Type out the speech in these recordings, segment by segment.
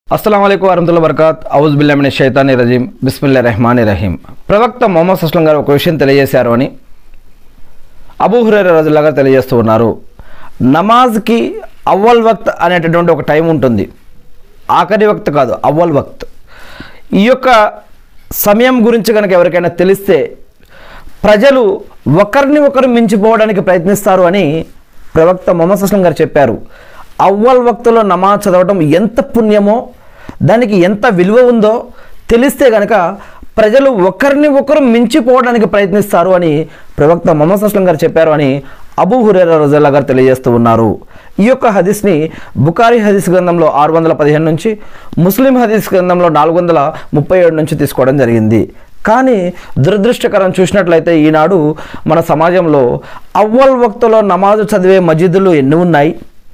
అస్సలం అయికు వరహతుల్లా బర్కాత్ ఔజ్ బిల్లామిన షైతాని రజీం బిస్మిల్లా రెహమాని రహీం ప్రవక్త మొహమ్మద్ సుస్లం గారు ఒక విషయం తెలియజేశారు అని అబూ హురేర రజుల్లా గారు తెలియజేస్తూ ఉన్నారు నమాజ్కి అవ్వల్ వక్త్ అనేటటువంటి ఒక టైం ఉంటుంది ఆఖరి వక్త్ కాదు అవ్వల్ వక్త్ ఈ యొక్క సమయం గురించి కనుక ఎవరికైనా తెలిస్తే ప్రజలు ఒకరిని ఒకరు మించిపోవడానికి ప్రయత్నిస్తారు అని ప్రవక్త మొహమ్మద్ సుస్లం గారు చెప్పారు అవ్వల్ వక్తులో నమాజ్ చదవడం ఎంత పుణ్యమో దానికి ఎంత విలువ ఉందో తెలిస్తే గనక ప్రజలు ఒకరిని ఒకరు మించిపోవడానికి ప్రయత్నిస్తారు అని ప్రవక్త మొహమ్మద్ సుస్లం గారు చెప్పారు అని అబూ హురేరా రజల్లా గారు తెలియజేస్తూ ఉన్నారు ఈ యొక్క హదీస్ని బుకారి హదీస్ గ్రంథంలో ఆరు వందల పదిహేను నుంచి ముస్లిం హదీస్ గ్రంథంలో నాలుగు వందల ముప్పై ఏడు నుంచి తీసుకోవడం జరిగింది కానీ దురదృష్టకరం చూసినట్లయితే ఈనాడు మన సమాజంలో అవ్వల్ వక్తులో నమాజు చదివే మజీదులు ఎన్ని ఉన్నాయి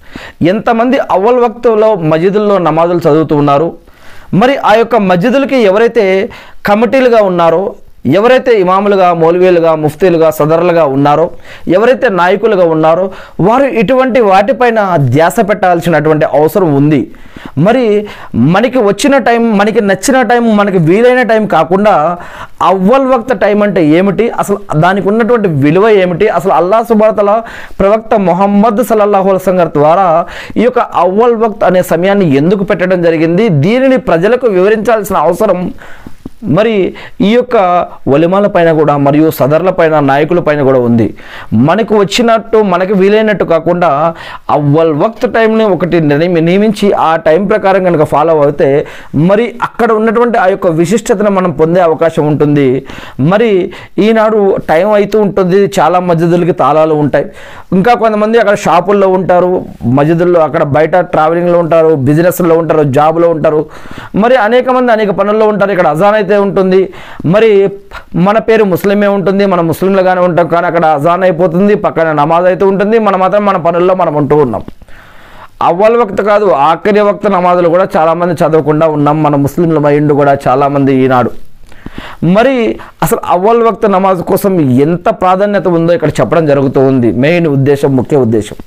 ఎంతమంది అవ్వల్ వక్తులో మజీదుల్లో నమాజులు చదువుతూ ఉన్నారు మరి ఆ యొక్క మస్జిదులకి ఎవరైతే కమిటీలుగా ఉన్నారో ఎవరైతే ఇమాములుగా మౌలవీలుగా ముఫ్తీలుగా సదరులుగా ఉన్నారో ఎవరైతే నాయకులుగా ఉన్నారో వారు ఇటువంటి వాటిపైన ధ్యాస పెట్టాల్సినటువంటి అవసరం ఉంది మరి మనకి వచ్చిన టైం మనకి నచ్చిన టైం మనకి వీలైన టైం కాకుండా అవ్వల్ వక్త టైం అంటే ఏమిటి అసలు దానికి ఉన్నటువంటి విలువ ఏమిటి అసలు అల్లా సుబాతల ప్రవక్త మొహమ్మద్ సల్లల్లాహు అలైహి గారి ద్వారా ఈ యొక్క అవ్వల్ వక్త్ అనే సమయాన్ని ఎందుకు పెట్టడం జరిగింది దీనిని ప్రజలకు వివరించాల్సిన అవసరం మరి ఈ యొక్క ఒలిమాల పైన కూడా మరియు సదర్ల పైన నాయకుల పైన కూడా ఉంది మనకు వచ్చినట్టు మనకి వీలైనట్టు కాకుండా అవ్వల్ వక్త్ టైంని ఒకటి నియమి- నియమించి ఆ టైం ప్రకారం కనుక ఫాలో అవుతే మరి అక్కడ ఉన్నటువంటి ఆ యొక్క విశిష్టతను మనం పొందే అవకాశం ఉంటుంది మరి ఈనాడు టైం అవుతూ ఉంటుంది చాలా మస్జిదులకి తాళాలు ఉంటాయి ఇంకా కొంతమంది అక్కడ షాపుల్లో ఉంటారు మస్జిదుల్లో అక్కడ బయట ట్రావెలింగ్లో ఉంటారు బిజినెస్లో ఉంటారు జాబ్లో ఉంటారు మరి అనేక మంది అనేక పనుల్లో ఉంటారు ఇక్కడ అజాన్ అయితే ఉంటుంది మరి మన పేరు ముస్లిమే ఉంటుంది మనం ముస్లింలుగానే ఉంటాం కానీ అక్కడ అజాన్ అయిపోతుంది పక్కన నమాజ్ అయితే ఉంటుంది మన మాత్రం మన పనుల్లో మనం ఉంటూ ఉన్నాం అవ్వల్ వక్త కాదు ఆఖరి వక్త నమాజులు కూడా చాలామంది చదవకుండా ఉన్నాం మన ముస్లింల మైండ్ కూడా చాలామంది ఈనాడు మరి అసలు అవ్వల్ వక్త నమాజ్ కోసం ఎంత ప్రాధాన్యత ఉందో ఇక్కడ చెప్పడం జరుగుతూ ఉంది మెయిన్ ఉద్దేశం ముఖ్య ఉద్దేశం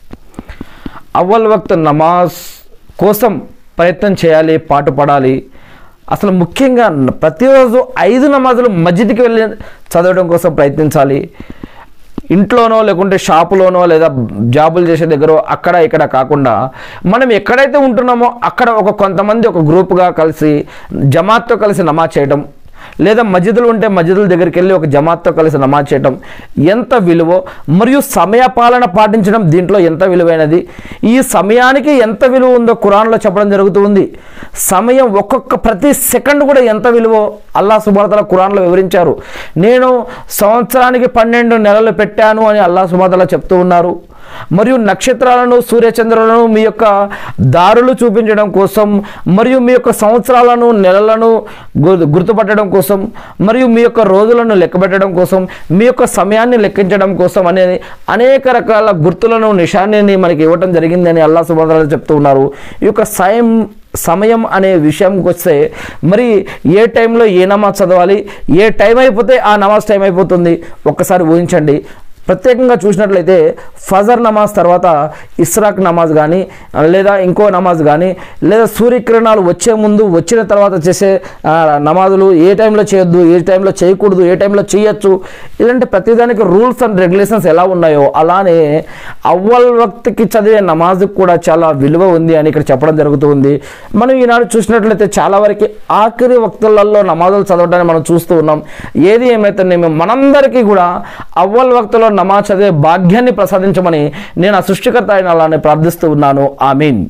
అవ్వల్ వక్త నమాజ్ కోసం ప్రయత్నం చేయాలి పాటుపడాలి అసలు ముఖ్యంగా ప్రతిరోజు ఐదు నమాజులు మస్జిద్కి వెళ్ళి చదవడం కోసం ప్రయత్నించాలి ఇంట్లోనో లేకుంటే షాపులోనో లేదా జాబులు చేసే దగ్గర అక్కడ ఇక్కడ కాకుండా మనం ఎక్కడైతే ఉంటున్నామో అక్కడ ఒక కొంతమంది ఒక గ్రూప్గా కలిసి జమాత్తో కలిసి నమాజ్ చేయడం లేదా మస్జిదులు ఉంటే మస్జిదుల దగ్గరికి వెళ్ళి ఒక జమాత్తో కలిసి నమాజ్ చేయడం ఎంత విలువో మరియు సమయ పాలన పాటించడం దీంట్లో ఎంత విలువైనది ఈ సమయానికి ఎంత విలువ ఉందో ఖురాన్లో చెప్పడం జరుగుతూ ఉంది సమయం ఒక్కొక్క ప్రతి సెకండ్ కూడా ఎంత విలువో అల్లా సుబాతల ఖురాన్లో వివరించారు నేను సంవత్సరానికి పన్నెండు నెలలు పెట్టాను అని అల్లా సుబాతల చెప్తూ ఉన్నారు మరియు నక్షత్రాలను సూర్యచంద్రులను మీ యొక్క దారులు చూపించడం కోసం మరియు మీ యొక్క సంవత్సరాలను నెలలను గు- గుర్తుపట్టడం కోసం మరియు మీ యొక్క రోజులను లెక్కబెట్టడం కోసం మీ యొక్క సమయాన్ని లెక్కించడం కోసం అనేది అనేక రకాల గుర్తులను నిషాన్ని మనకి ఇవ్వటం జరిగిందని అల్లా సుబాద్ చెప్తూ ఉన్నారు ఈ యొక్క సయం సమయం అనే విషయంకి వస్తే మరి ఏ టైంలో ఏ నమాజ్ చదవాలి ఏ టైం అయిపోతే ఆ నమాజ్ టైం అయిపోతుంది ఒక్కసారి ఊహించండి ప్రత్యేకంగా చూసినట్లయితే ఫజర్ నమాజ్ తర్వాత ఇస్రాక్ నమాజ్ కానీ లేదా ఇంకో నమాజ్ కానీ లేదా సూర్యకిరణాలు వచ్చే ముందు వచ్చిన తర్వాత చేసే ఆ, నమాజులు ఏ టైంలో చేయొద్దు ఏ టైంలో చేయకూడదు ఏ టైంలో చేయొచ్చు ఇలాంటి ప్రతిదానికి రూల్స్ అండ్ రెగ్యులేషన్స్ ఎలా ఉన్నాయో అలానే అవ్వల్ వక్తికి చదివే నమాజ్కి కూడా చాలా విలువ ఉంది అని ఇక్కడ చెప్పడం జరుగుతుంది మనం ఈనాడు చూసినట్లయితే చాలా వరకు ఆఖరి వక్తులలో నమాజులు చదవడాన్ని మనం చూస్తూ ఉన్నాం ఏది ఏమైతే మేము మనందరికీ కూడా అవ్వల్ వక్తులో నమాజ్ చదివే భాగ్యాన్ని ప్రసాదించమని నేను ఆ సృష్టికర్త అయిన అలానే ప్రార్థిస్తూ ఉన్నాను ఆమీన్